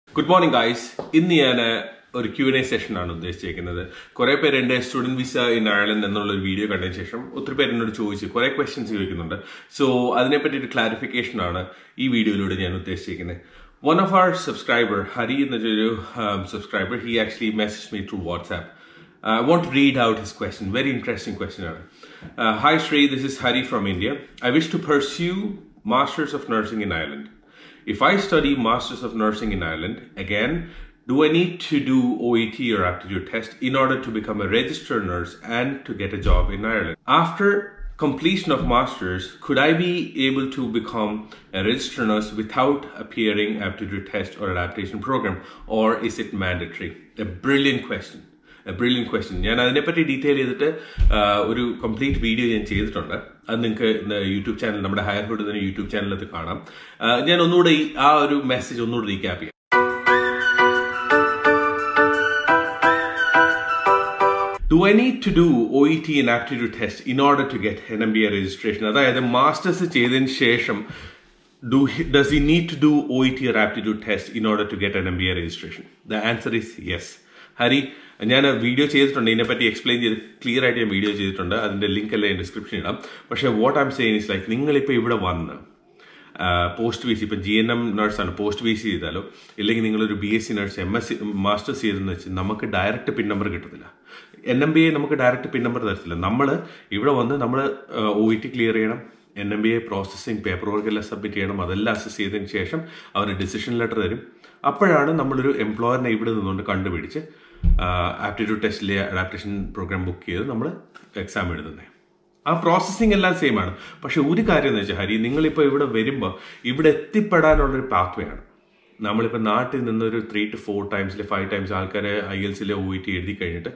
Good morning guys ഇന്ന് ഞാൻ ഒരു ക്യൂ എൻ എ സെഷൻ ആണ് ഉദ്ദേശിച്ചിരിക്കുന്നത് കുറെ പേര് എന്റെ സ്റ്റുഡന്റ് വിസ ഇൻ അയർലൻഡ് എന്നുള്ള ഒരു വീഡിയോ കണ്ടതിന് ശേഷം ഒത്തിരി പേര് എന്നോട് ചോദിച്ചു കുറെ ക്വസ്റ്റ്യൻസ് ചോദിക്കുന്നുണ്ട് സോ അതിനെപ്പറ്റി ഒരു ക്ലാരിഫിക്കേഷൻ ആണ് ഈ വീഡിയോയിലൂടെ ഞാൻ ഉദ്ദേശിച്ചിരിക്കുന്നത് one of our subscriber Hari എന്നൊരു subscriber he actually message me through WhatsApp Uh, I want to read out his question. Very interesting question. Uh, Hi Sri, this is Hari from India. I wish to pursue Masters of Nursing in Ireland. If I study Masters of Nursing in Ireland, again, do I need to do OET or aptitude test in order to become a registered nurse and to get a job in Ireland? After completion of masters, could I be able to become a registered nurse without appearing aptitude test or adaptation program, or is it mandatory? A brilliant question. Brilliant question ഞാൻ അതിനെപ്പറ്റി detail ചെയ്തിട്ട് ഒരു complete video ഞാൻ ചെയ്തിട്ടുണ്ട് അത് നിങ്ങൾക്ക് YouTube channel നമ്മുടെ hire hood തന്നെ യൂട്യൂബ് ചാനലത്ത് കാണാം ഞാൻ ഒന്നുകൂടെ ഈ ആ ഒരു മെസ്സേജ് ഒന്നുകൂടെ റീക്യാപ്പ് ചെയ്യാം do I need to do O E T and aptitude test in order to get N M B A registration അതായത് മാസ്റ്റേഴ്സ് ചെയ്തതിന് ശേഷം do does he need to do OET or aptitude test in order to get an MBA registration? The answer is yes. Hari ഞാൻ video ചെയ്തിട്ടുണ്ട് ഇതിനെപ്പറ്റി explain ചെയ്ത് clear ആയിട്ട് ഞാൻ video ചെയ്തിട്ടുണ്ട് അതിന്റെ ലിങ്ക് എല്ലാം ഡിസ്ക്രിപ്ഷൻ ഇടാം പക്ഷേ what I'm saying is like നിങ്ങളിപ്പോൾ ഇവിടെ വന്ന് പോസ്റ്റ് ബി സി ഇപ്പം ജി എൻ എം നഴ്സാണ് പോസ്റ്റ് ബി സി ചെയ്താലോ ഇല്ലെങ്കിൽ നിങ്ങളൊരു B S C nurse M S C masters ചെയ്തെന്ന് വെച്ച് നമുക്ക് ഡയറക്റ്റ് പിൻ നമ്പർ കിട്ടത്തില്ല എൻ എം ബി എ നമുക്ക് ഡയറക്റ്റ് പിൻ നമ്പർ തരത്തില്ല നമ്മൾ ഇവിടെ വന്ന് നമ്മൾ ഒ ഇ ടി ക്ലിയർ ചെയ്യണം N M B A processing paperwork എല്ലാം സബ്മിറ്റ് ചെയ്യണം അതെല്ലാം അസസ് ചെയ്തതിന് ശേഷം അവർ ഡിസിഷൻ ലെറ്റർ തരും അപ്പോഴാണ് നമ്മളൊരു എംപ്ലോയറിനെ ഇവിടെ നിന്നുകൊണ്ട് കണ്ടുപിടിച്ച് ആപ്റ്റിറ്റ്യൂഡ് ടെസ്റ്റിലെ അഡാപ്റ്റേഷൻ പ്രോഗ്രാം ബുക്ക് ചെയ്ത് നമ്മൾ എക്സാം എഴുതുന്നത് ആ പ്രോസസ്സിംഗ് എല്ലാം സെയിം ആണ് പക്ഷെ ഒരു കാര്യം എന്ന് വെച്ചാൽ ഹരി നിങ്ങളിപ്പോൾ ഇവിടെ വരുമ്പോൾ ഇവിടെ എത്തിപ്പെടാനുള്ളൊരു പാത്വേ ആണ് നമ്മളിപ്പോൾ നാട്ടിൽ നിന്നൊരു ത്രീ ടു ഫോർ ടൈംസിലെ ഫൈവ് ടൈംസ് ആൾക്കാരെ ഐ എൽ സിലെ ഒ ടി എഴുതി കഴിഞ്ഞിട്ട്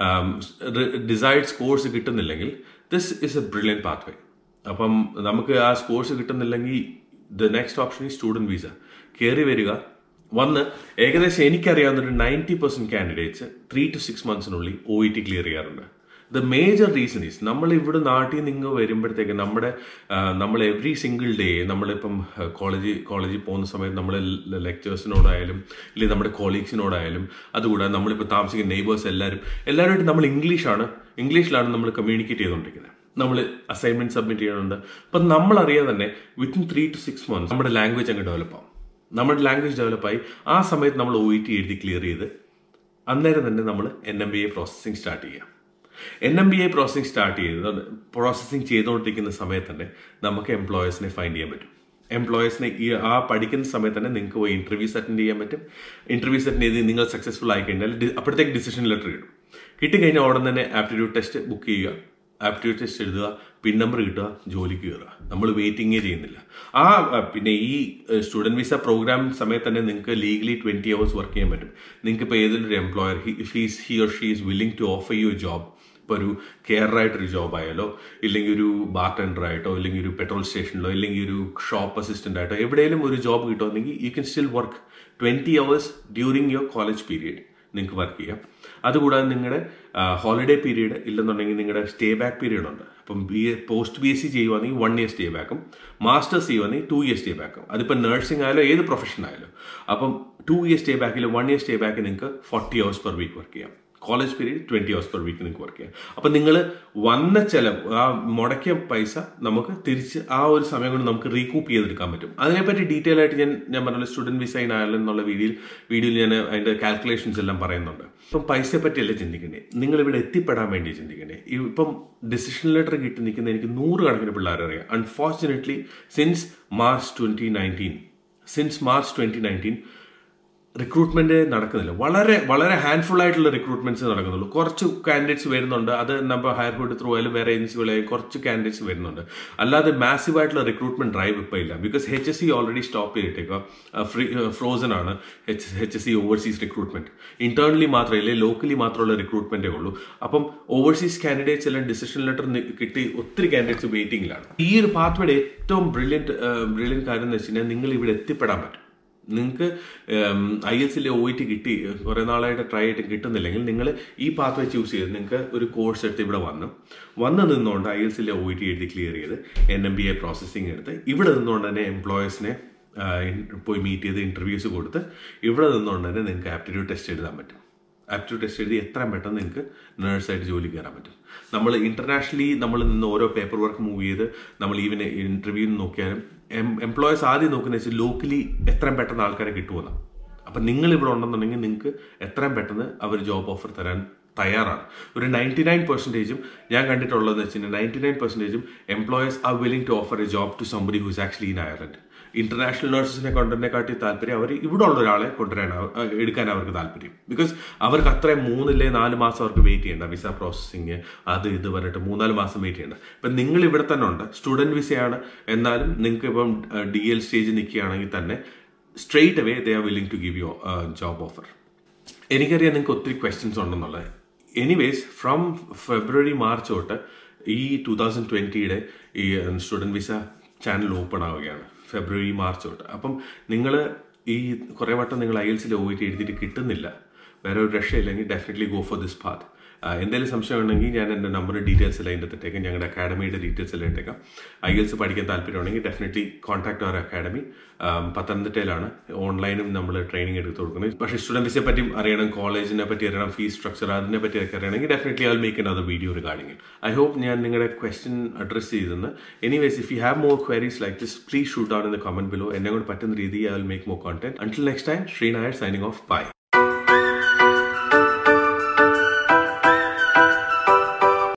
ഡിസൈഡ് സ്കോർസ് കിട്ടുന്നില്ലെങ്കിൽ this is a brilliant pathway അപ്പം നമുക്ക് ആ സ്കോർസ് കിട്ടുന്നില്ലെങ്കിൽ ദ നെക്സ്റ്റ് ഓപ്ഷൻ ഈ സ്റ്റുഡൻറ് വിസ കയറി വരിക വന്ന് ഏകദേശം എനിക്കറിയാവുന്ന ഒരു ninety percent candidates three two six മന്ത്സിനുള്ളിൽ ഒ ഇ ടി ക്ലിയർ ചെയ്യാറുണ്ട് ദ മേജർ റീസൺ ഈസ് നമ്മൾ ഇവിടെ നാട്ടിൽ നിന്ന് വരുമ്പോഴത്തേക്ക് നമ്മുടെ നമ്മൾ എവറി സിംഗിൾ ഡേ നമ്മളിപ്പം കോളേജ് കോളേജിൽ പോകുന്ന സമയത്ത് നമ്മൾ ലെക്ചേഴ്സിനോടായാലും ഇല്ലെങ്കിൽ നമ്മുടെ കൊളീഗ്സിനോടായാലും അതുകൂടാതെ നമ്മളിപ്പോൾ താമസിക്കുന്ന നെയ്ബേഴ്സ് എല്ലാവരും എല്ലാവരുമായിട്ട് നമ്മൾ ഇംഗ്ലീഷാണ് ഇംഗ്ലീഷിലാണ് നമ്മൾ കമ്മ്യൂണിക്കേറ്റ് ചെയ്തുകൊണ്ടിരിക്കുന്നത് നമ്മൾ അസൈൻമെന്റ് സബ്മിറ്റ് ചെയ്യുന്നുണ്ട് അപ്പം നമ്മൾ അറിയാതെ തന്നെ within three two six months നമ്മുടെ ലാംഗ്വേജ് അങ്ങ് ഡെവലപ്പ് ആവും നമ്മുടെ ലാംഗ്വേജ് ഡെവലപ്പായി ആ സമയത്ത് നമ്മൾ ഒ ഇ ടി എഴുതി ക്ലിയർ ചെയ്ത് അന്നേരം തന്നെ നമ്മൾ N M B A processing start ചെയ്യാം N M B A processing start ചെയ്ത് പ്രോസസ്സിംഗ് ചെയ്തുകൊണ്ടിരിക്കുന്ന സമയത്ത് തന്നെ നമുക്ക് എംപ്ലോയേഴ്സിനെ ഫൈൻഡ് ചെയ്യാൻ പറ്റും എംപ്ലോയേഴ്സിനെ ഈ ആ പഠിക്കുന്ന സമയത്ത് തന്നെ നിങ്ങൾക്ക് പോയി ഇന്റർവ്യൂസ് അറ്റൻഡ് ചെയ്യാൻ പറ്റും ഇന്റർവ്യൂസ് അറ്റൻഡ് ചെയ്ത് നിങ്ങൾ സക്സസ്ഫുൾ ആയി കഴിഞ്ഞാൽ അപ്പോഴത്തേക്ക് ഡിസിഷൻ ലെറ്റർ കിട്ടും കിട്ടിക്കഴിഞ്ഞാൽ ഉടൻ തന്നെ ആപ്റ്റിറ്റ്യൂഡ് ടെസ്റ്റ് ബുക്ക് ചെയ്യുക ആപ്റ്റിറ്റ്യൂഡ് ടെസ്റ്റ് എഴുതുക പിൻ നമ്പർ കിട്ടുക ജോലിക്ക് കയറുക നമ്മൾ വെയിറ്റിംഗേ ചെയ്യുന്നില്ല ആ പിന്നെ ഈ സ്റ്റുഡൻറ് വിസ പ്രോഗ്രാം സമയത്ത് തന്നെ നിങ്ങൾക്ക് ലീഗലി ട്വന്റി അവേഴ്സ് വർക്ക് ചെയ്യാൻ പറ്റും നിങ്ങൾക്ക് ഇപ്പോൾ ഏതൊരു employer he's he or she is willing to offer you job ഇപ്പോൾ ഒരു കെയറായിട്ടൊരു ജോബ് ആയാലോ ഇല്ലെങ്കിൽ ഒരു ബാർ ടെൻഡർ ആയിട്ടോ ഇല്ലെങ്കിൽ ഒരു പെട്രോൾ സ്റ്റേഷനിലോ ഇല്ലെങ്കിൽ ഒരു ഷോപ്പ് അസിസ്റ്റന്റ് ആയിട്ടോ എവിടെയെങ്കിലും ഒരു ജോബ് കിട്ടുമെന്നെങ്കിൽ you can still work twenty hours during your college period നിങ്ങൾക്ക് വർക്ക് ചെയ്യാം അതുകൂടാതെ നിങ്ങളുടെ ഹോളിഡേ പീരീഡ് ഇല്ലെന്നുണ്ടെങ്കിൽ നിങ്ങളുടെ സ്റ്റേ ബാക്ക് പീരീഡ് ഉണ്ട് അപ്പം B A post B S C ചെയ്യുവാണെങ്കിൽ വൺ ഇയർ സ്റ്റേ ബാക്കും മാസ്റ്റേഴ്സ് ചെയ്യുവാണെങ്കിൽ ടു ഇയർ സ്റ്റേ ബാക്കും അതിപ്പോൾ നഴ്സിംഗ് ആയാലും ഏത് പ്രൊഫഷൻ ആയാലും അപ്പം ടു ഇയർ സ്റ്റേ ബാക്കിൽ വൺ ഇയർ സ്റ്റേ ബാക്ക് നിങ്ങൾക്ക് forty hours per week work ചെയ്യാം college period twenty hours per week നിങ്ങൾക്ക് വർക്ക് ചെയ്യാം അപ്പം നിങ്ങൾ വന്ന ചെലവ് ആ മുടക്കിയ പൈസ നമുക്ക് തിരിച്ച് ആ ഒരു സമയം കൊണ്ട് നമുക്ക് റീകൂപ്പ് ചെയ്തെടുക്കാൻ പറ്റും അതിനെപ്പറ്റി ഡീറ്റെയിൽ ആയിട്ട് ഞാൻ ഞാൻ പറഞ്ഞ സ്റ്റുഡന്റ് വിസ ഇൻ അയർലൻഡ് എന്നുള്ള വീഡിയോയിൽ വീഡിയോയിൽ ഞാൻ അതിന്റെ കാൽക്കുലേഷൻസ് എല്ലാം പറയുന്നുണ്ട് ഇപ്പം പൈസയെ പറ്റിയല്ല ചിന്തിക്കണ്ടേ നിങ്ങൾ ഇവിടെ എത്തിപ്പെടാൻ വേണ്ടി ചിന്തിക്കണ്ടേ ഇപ്പം ഡിസിഷൻ ലെറ്റർ കിട്ടി നിൽക്കുന്ന എനിക്ക് നൂറുകണക്കിന് പിള്ളേരെ അറിയാം unfortunately since March twenty nineteen since March twenty nineteen recruitment നടക്കുന്നില്ല വളരെ വളരെ ഹാൻഡ്ഫുൾ ആയിട്ടുള്ള റിക്രൂട്ട്മെന്റ്സ് നടക്കുന്നുള്ളൂ കുറച്ച് കാൻഡിഡേറ്റ്സ് വരുന്നുണ്ട് അത് നമ്മൾ ഹയർ ഹുഡ് ത്രൂ ആയാലും വേറെ ഏജൻസികളായാലും കുറച്ച് കാൻഡിഡേറ്റ്സ് വരുന്നുണ്ട് അല്ലാതെ മാസീവ് ആയിട്ടുള്ള റിക്രൂട്ട്മെന്റ് ഡ്രൈവ് ഇപ്പോൾ ഇല്ല because H S C already stop ചെയ്തിട്ടേക്കുക ഫ്രീ ഫ്രോസൺ ആണ് H H S C overseas recruitment internally മാത്രമേ ലോക്കലി മാത്രമുള്ള റിക്രൂട്ട്മെന്റേ ഉള്ളൂ അപ്പം ഓവർസീസ് കാൻഡിഡേറ്റ്സ് എല്ലാം ഡിസിഷൻ ലെറ്റർ കിട്ടി ഒത്തിരി കാൻഡിഡേറ്റ്സ് വെയിറ്റിംഗിലാണ് ഈ ഒരു പാത്വേയുടെ ഏറ്റവും ബ്രില്യൻറ്റ് ബ്രില്യൻ കാര്യം എന്ന് വെച്ച് കഴിഞ്ഞാൽ നിങ്ങൾ ഇവിടെ എത്തിപ്പെടാൻ പറ്റും നിങ്ങൾക്ക് ഐ എസ് എല്ലിലെ ഒ ടി കിട്ടി കുറേ നാളായിട്ട് ട്രൈ ആയിട്ട് കിട്ടുന്നില്ലെങ്കിൽ നിങ്ങൾ ഈ പാത്വേ ചൂസ് ചെയ്ത് നിങ്ങൾക്ക് ഒരു കോഴ്സ് എടുത്ത് ഇവിടെ വന്നു വന്ന് നിന്നുകൊണ്ട് ഐ എസ് എല്ലിലെ ഒ ടി എഴുതി ക്ലിയർ ചെയ്ത് N M B A processing എടുത്ത് ഇവിടെ നിന്നുകൊണ്ട് തന്നെ എംപ്ലോയേഴ്സിനെ പോയി മീറ്റ് ചെയ്ത് ഇൻ്റർവ്യൂസ് കൊടുത്ത് ഇവിടെ നിന്നുകൊണ്ട് തന്നെ നിങ്ങൾക്ക് ആപ്റ്റിറ്റ്യൂഡ് ടെസ്റ്റ് എഴുതാൻ പറ്റും ആപ്റ്റിറ്റ്യൂഡ് ടെസ്റ്റ് എഴുതി എത്രയും പെട്ടെന്ന് നിങ്ങൾക്ക് നേഴ്സായിട്ട് ജോലി കയറാൻ പറ്റും നമ്മൾ ഇന്റർനാഷണലി നമ്മൾ നിന്ന് ഓരോ പേപ്പർ വർക്ക് മൂവ് ചെയ്ത് നമ്മൾ ഈവൻ ഇന്റർവ്യൂ നോക്കിയാലും എംപ്ലോയേഴ്സ് ആദ്യം നോക്കുന്ന വെച്ചാൽ ലോക്കലി എത്രയും പെട്ടെന്ന് ആൾക്കാരെ കിട്ടുമെന്നാണ് അപ്പം നിങ്ങൾ ഇവിടെ ഉണ്ടെന്നുണ്ടെങ്കിൽ നിങ്ങൾക്ക് എത്രയും പെട്ടെന്ന് അവർ ജോബ് ഓഫർ തരാൻ തയ്യാറാണ് ഒരു നയൻറ്റി നയൻ പെർസെൻറ്റേജും ഞാൻ കണ്ടിട്ടുള്ളതെന്ന് വെച്ചാൽ നയൻറ്റി നയൻ പെർസെൻറ്റേജും employers are willing to offer a job to somebody who's actually in Ireland international നഴ്സസിനെ കൊണ്ടുവന്നെ കാട്ടി താല്പര്യം അവർ ഇവിടെ ഉള്ള ഒരാളെ കൊണ്ടുവരാൻ അവ- എടുക്കാൻ അവർക്ക് താല്പര്യം ബിക്കോസ് അവർക്ക് അത്രയും മൂന്നില്ലേ നാല് മാസം അവർക്ക് വെയിറ്റ് ചെയ്യണ്ട വിസ പ്രോസസ്സിങ് അത് ഇത് പറഞ്ഞിട്ട് മൂന്നാല് മാസം വെയിറ്റ് ചെയ്യണ്ട ഇപ്പം നിങ്ങൾ ഇവിടെ തന്നെ ഉണ്ട് സ്റ്റുഡൻറ് വിസയാണ് എന്നാലും നിങ്ങൾക്ക് ഇപ്പം ഡി എൽ സ്റ്റേജ് നിൽക്കുകയാണെങ്കിൽ തന്നെ straight away they are willing to give you job offer എനിക്കറിയാം നിങ്ങൾക്ക് ഒത്തിരി ക്വസ്റ്റ്യൻസ് ഉണ്ടെന്നുള്ളത് എനിവേസ് ഫ്രം ഫെബ്രുവരി മാർച്ച് തൊട്ട് ഈ ടൂ തൗസൻഡ് ട്വൻറ്റിയുടെ ഈ സ്റ്റുഡൻറ് വിസ ചാനൽ ഓപ്പൺ ആവുകയാണ് ഫെബ്രുവരി മാർച്ച് തൊട്ട് അപ്പം നിങ്ങൾ ഈ കുറേ വട്ടം നിങ്ങൾ ഐ എൽ സിയിൽ പോയിട്ട് എഴുതിയിട്ട് കിട്ടുന്നില്ല വേറെ ഒരു രക്ഷയില്ലെങ്കിൽ definitely go for this path എന്തെങ്കിലും സംശയം ഉണ്ടെങ്കിൽ ഞാൻ എൻ്റെ നമ്പർ ഡീറ്റെയിൽസ് എല്ലാം അതിൻ്റെ ഇട്ടേക്കാം ഞങ്ങളുടെ അക്കാഡമിയുടെ ഡീറ്റെയിൽസ് എല്ലാം ഇട്ടേക്കാം ഐ എൽസ് പഠിക്കാൻ താല്പര്യമുണ്ടെങ്കിൽ ഡെഫിനറ്റ്ലി കോൺടാക്ട് അവർ അക്കാഡമി പത്തനംതിട്ടയിലാണ് ഓൺലൈനും നമ്മൾ ട്രെയിനിങ് എടുത്ത് കൊടുക്കുന്നത് പക്ഷേ സ്റ്റുഡൻറ്റ് വിസയെ പറ്റി അറിയണം കോളേജിനെ പറ്റി അറിയണം ഫീസ് സ്ട്രക്ചർ അതിനെ പറ്റി ഒക്കെ അറിയണമെങ്കിൽ definitely I make another video regarding it I hope ഞാൻ നിങ്ങളുടെ ക്വസ്റ്റ്യൻ അഡ്രസ് ചെയ്തെന്ന് anyways if you have more queries like this please shoot down in the comment below എന്നെ കൊണ്ട് പറ്റുന്ന രീതിയിൽ I will make more content until next time ശ്രീനായർ signing off by